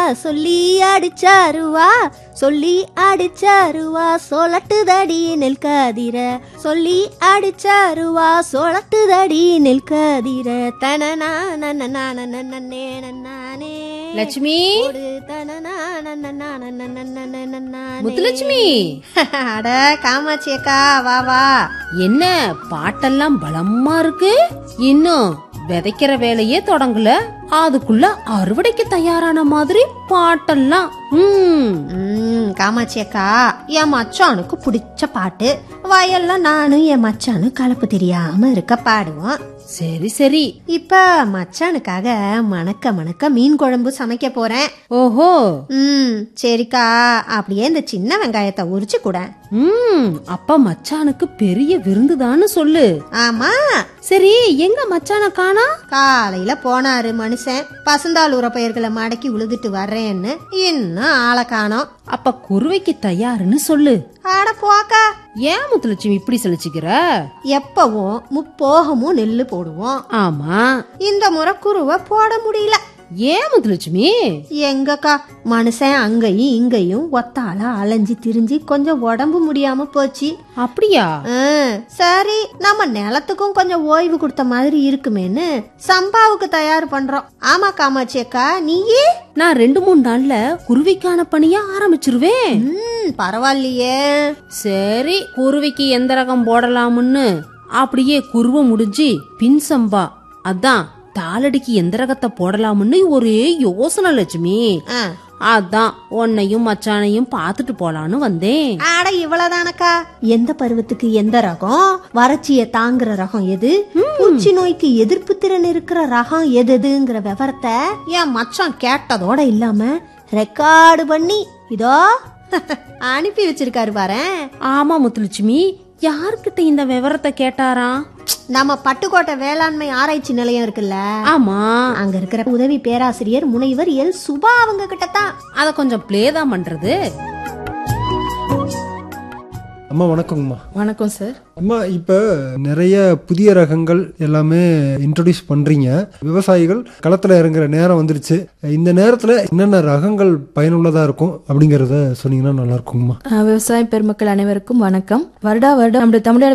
சொல்லி அடிச்சாருவா சொல்லி அடிச்சாருவா சொலட்டுதடி நெல் கதிர சொல்லி அடிச்சாருவா சொலட்டுதடி நெல் கதிர தனனா நன்னே நன்னானே லட்சுமி ஒரு தனனா நன்னே முத்துலட்சுமி அட காமாட்சி அக்கா வா வா என்ன பாட்டெல்லாம் பலமா இருக்கு இன்னும் விதைக்கிற வேலையே தொடங்கல அதுக்குள்ள அறுவடைக்கு தயாரான மாதிரி பாட்டெல்லாம் ம் ம் காமாட்சி அக்கா என் மச்சானுக்கு பிடிச்ச பாட்டு வயல்ல நானும் என் மச்சானும் கலப்பு தெரியாம இருக்க பாடுவோம் சரி சரி இப்ப மச்சானுக்காக மணக்க மணக்க மீன் குழம்பு சமைக்க போறேன் ஓஹோ ம் சரிக்கா அப்படியே இந்த சின்ன வெங்காயத்தை உரிச்சு கூட ம் அப்பா மச்சானுக்கு பெரிய விருந்துதான்னு சொல்லு ஆமா சரி எங்க மச்சான காணா காலையில போனாரு மனுஷன் பசுந்தாள் உரப்பயிர்களை மடக்கி உழுதுட்டு வர்றேன்னு இன்னும் ஆளை காணோம் அப்ப குருவைக்கு தயாருன்னு சொல்லு ஆட போக்கா ஏன் முத்துலட்சுமி இப்படி சொல்லிச்சுக்கிற எப்பவும் முப்போகமும் நெல்லு போடுவோம் ஆமா இந்த முறை குருவை போட முடியல ஏன் முத்துலட்சுமி எங்கக்கா மனுஷன் அங்கேயும் இங்கேயும் ஒத்தால அலைஞ்சு திரிஞ்சு கொஞ்சம் உடம்பு முடியாம போச்சு அப்படியா ஆ, சரி நம்ம நிலத்துக்கும் கொஞ்சம் ஓய்வு கொடுத்த மாதிரி இருக்குமேன்னு சம்பாவுக்கு தயார் பண்றோம் ஆமா காமாட்சி அக்கா நீயே நான் ரெண்டு மூணு நாள்ல குருவிக்கான பணிய ஆரம்பிச்சிருவேன் ம் பரவாயில்லையே சரி குருவிக்கு எந்த ரகம் போடலாம்னு அப்படியே குருவ முடிஞ்சு பின் சம்பா அதான் தாளடிக்கு எந்த ரகத்தை போடலாம்னு ஒரே யோசனை லட்சுமி ஆ, அதான் உன்னையும் மச்சானையும் பார்த்துட்டு போலான்னு வந்தேன் அட இவ்வளவுதானக்கா எந்த பருவத்துக்கு எந்த ரகம் வறட்சிய தாங்குற ரகம் எது பூச்சி நோய்க்கு எதிர்ப்பு திறன் இருக்கிற ரகம் எது எதுங்கிற விவரத்தை என் மச்சான் கேட்டதோட இல்லாம ரெக்கார்டு பண்ணி இதோ அனுப்பி வச்சிருக்காரு பாரேன் ஆமா முத்துலட்சுமி யார்கிட்ட இந்த விவரத்தை கேட்டாராம் நம்ம பட்டுக்கோட்டை வேளாண்மை ஆராய்ச்சி நிலையம் இருக்குல்ல ஆமா அங்க இருக்கிற உதவி பேராசிரியர் முனைவர் எல் சுபா அவங்க கிட்ட தான் அத கொஞ்சம் ப்ளே தான் பண்றது அம்மா வணக்கங்கம்மா வணக்கம் சார் அம்மா இப்போ நிறைய புதிய ரகங்கள் எல்லாமே இன்ட்ரடியூஸ் பண்றீங்க விவசாயிகள் களத்துல இறங்குற நேரம் வந்துருச்சு இந்த நேரத்துல என்னென்ன ரகங்கள் பயனுள்ளதா இருக்கும் அப்படிங்கறத சொன்னீங்கன்னா நல்லா இருக்குங்கம்மா அஹ், விவசாய பெருமக்கள் அனைவருக்கும் வணக்கம் வருடா வருடம் நம்முடைய தமிழ்நாடு